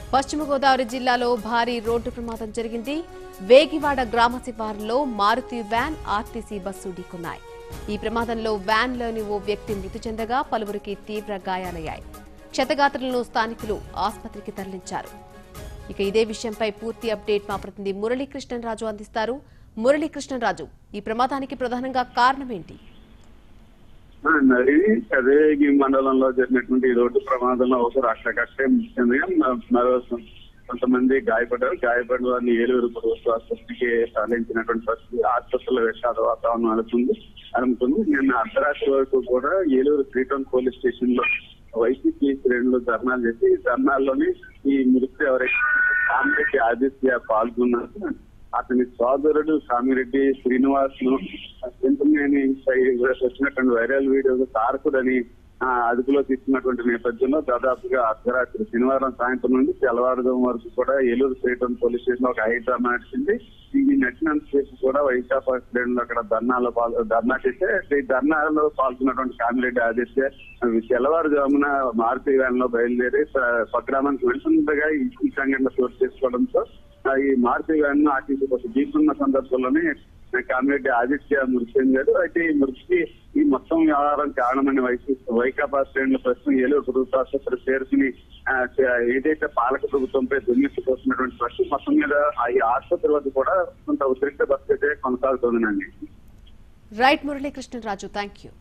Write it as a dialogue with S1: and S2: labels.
S1: పశ్చిమ గోదావరి జిల్లాలో భారీ రోడ్డు ప్రమాదం జరిగింది వేగివాడ గ్రామ శివారులో మారుతి వ్యాన్ ఆర్టీసీ బస్సు ఢీకొన్నాయి ఈ ప్రమాదంలో వ్యాన్లోని ఓ వ్యక్తి మృతి చెందగా పలువురికి తీవ్ర గాయాలయ్యాయి క్షతగాత్రులను స్థానికులు ఆసుపత్రికి తరలించారు ఇక ఇదే విషయంపై పూర్తి అప్డేట్ మా ప్రతినిధి మురళీకృష్ణరాజు అందిస్తారు మురళీకృష్ణరాజు ఈ ప్రమాదానికి ప్రధానంగా కారణమేంటి
S2: ఆ, నది చదివేగి మండలంలో జరిగినటువంటి ఈ రోడ్డు ప్రమాదంలో ఒకరు అక్కడక్కడే ముఖ్యంగా మరో కొంతమంది గాయపడ్డారు గాయపడిన వారిని ఏలూరు ప్రభుత్వ ఆసుపత్రికి తరలించినటువంటి పరిస్థితి ఆసుపత్రిలో విషాద వాతావరణం అనుకుంది అనుకుంది నిన్న అర్ధరాత్రి వరకు కూడా Eluru three town police station లో వైసీపీ శ్రేణులు ధర్నాలు చేసి ఈ ధర్నాల్లోని ఈ మృతి ఎవరైతే కామిరెడ్డి ఆదిత్య పాల్గొన్నారు అతని సోదరుడు కామిరెడ్డి శ్రీనివాస్ ను చింతమనేని వచ్చినటువంటి వైరల్ వీడియో తారకుడని ఆ, అదుపులో తీసుకున్నటువంటి నేపథ్యంలో దాదాపుగా అర్ధరాత్రి శనివారం సాయంత్రం నుండి తెల్లవారుజాము వరకు కూడా ఏలూరు స్టేట్ పోలీస్ స్టేషన్ లో ఒక హైట్ నడిచింది ఈ నచ్చినంత సేపు కూడా వైకాపా శ్రేణులు అక్కడ ధర్నాలో పాల్- ధర్నా చేస్తే ఈ ధర్నాలో పాల్గొన్నటువంటి కామిరెడ్డి ఆదిత్య అవి తెల్లవారుజామున మారుతి వ్యాన్ లో బయలుదేరి స- స్వగ్రామానికి వెళ్తుండగా ఈ ఈ సంఘటన చోటు చేసుకోవడంతో ఆ, ఈ మారుతి వ్యాన్ ఆర్టీసీ బస్సు ఢీకున్న సందర్భంలోనే కామిరెడ్డి ఆదిత్య మృతి చెందారు అయితే ఈ మృతికి ఈ మొత్తం వ్యవహారం కారణమని వైసీ వైకాపా శ్రేణుల ప్రస్తుతం ఏలూరు ప్రభుత్వ ఆసుపత్రి చేరుకుని ఆ, చ- ఏదైతే పాలక ప్రభుత్వంపై దుర్నీతి కోసినటువంటి పరిస్థితి మొత్తం మీద ఆ ఈ ఆసుపత్రి వద్ద కూడా కొంత ఉద్రిక్త పరిస్థితి కొనసాగుతోందండి
S1: రైట్ మురళీకృష్ణరాజు థ్యాంక్ యూ